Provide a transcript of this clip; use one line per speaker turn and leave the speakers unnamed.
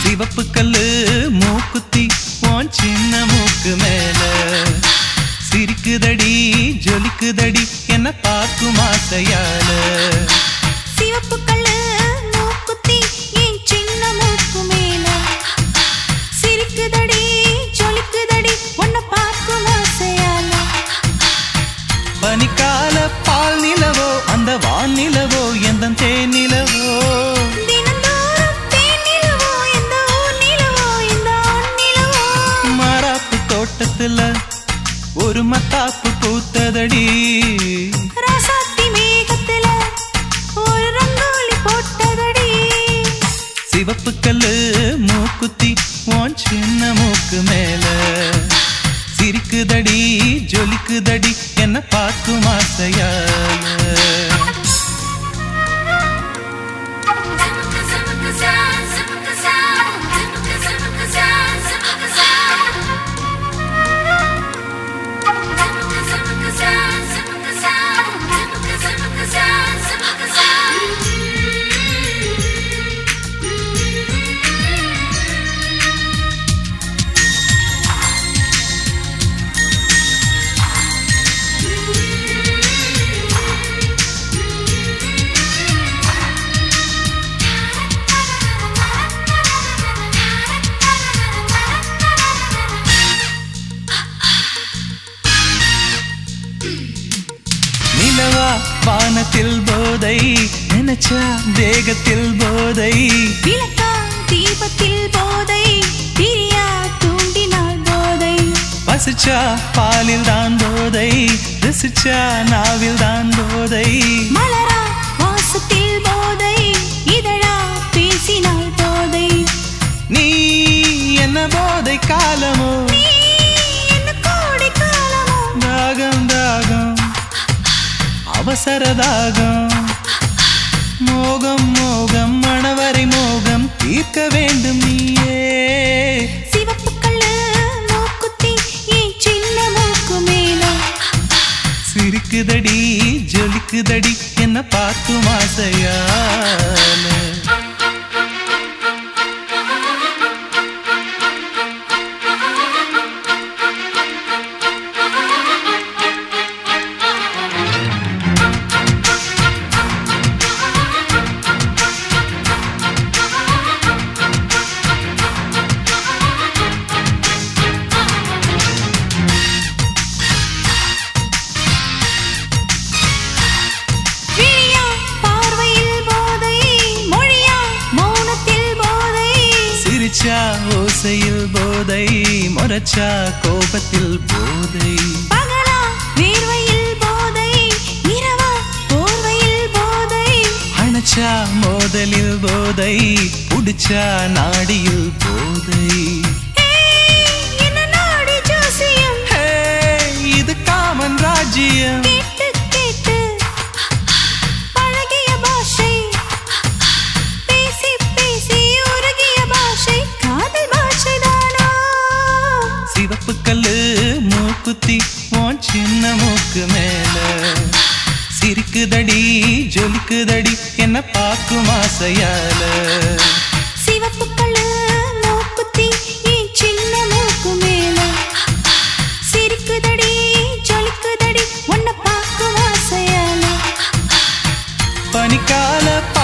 சிவப்பு கல்லு மூக்குத்தி உன் சின்ன மூக்கு மேல சிரிக்குதடி ஜொலிக்குதடி என்ன பார்க்கும் ஆசையால
சிவப்பு கல்லு மூக்குத்தி என் சின்ன மூக்கு மேல சிரிக்குதடி ஜொலிக்குதடி உன்னை பார்க்கும் ஆசையால
பனிக்கால பால் நிலவோ அந்த வான் நிலவோ எந்த தேன் நிலவோ
தினந்தோறும் தேன் நிலவோ இந்த ஊர் நிலவோ இந்த ஆண் நிலவோ
மாறாப்பு தோட்டத்துல ஒரு மத்தாப்பு பூத்ததடி
ராசாத்தி மேகத்துல ஒரு ரங்கோலி போட்டதடி
சிவப்பு கல்லு மூக்குத்தி உன் சின்ன மூக்கு மேல சிரிக்குதடி ஜொலிக்குதடி என்ன பார்க்கும் ஆசையால நிலவா வானத்தில் போதை நினைச்சா தேகத்தில் போதை
விளக்கா தீபத்தில் போதை பிரியா தூண்டினாள் போதை
பசிச்சா பாலில் தான் போதை ரசிச்சா நாவில் தான் போதை
மலரா வாசத்தில் போதை இதழா பேசினாள் போதை
நீ என்ன போதை காலமோ
நீ என்ன கோடை காலமோ
தாகம் தாகம் அவசர தாகம் மோகம் மோகம் மணவரை மோகம் தீர்க்க வேண்டும் நீயே
சிவப்பு கல்லு மூக்குத்தி என் சின்ன மூக்கு மேல
சிரிக்குதடி ஜொலிக்குதடி என்ன பார்க்கும் ஆசையால
விழியா பார்வையில் போதை மொழியா மௌனத்தில் போதை
சிரிச்சா ஓசையில் போதை முறைச்சா கோபத்தில் போதை
பகலா வேர்வையில் போதை இரவா போர்வையில் போதை
அணைச்சா மோதலில் போதை புடிச்சா நாடியில் போதை
ஏய், என்ன நாடி ஜோசியம்
ஹே, இது காமன் ராஜ்யம்
கேட்டு கேட்டு பழகிய பாஷை பேசி பேசி உருகிய பாஷை காதல் பாஷை தானா
சிவப்பு கல்லு மூக்குத்தி உன் சின்ன மூக்கு மேல சிரிக்குதடி ஜொலிக்குதடி என்ன பார்க்கும் ஆசையால
சிவப்பு கல்லு மூக்குத்தி என் சின்ன மூக்கு மேல சிரிக்குதடி ஜொலிக்குதடி உன்னை பார்க்கும் ஆசையால
பனிக்கால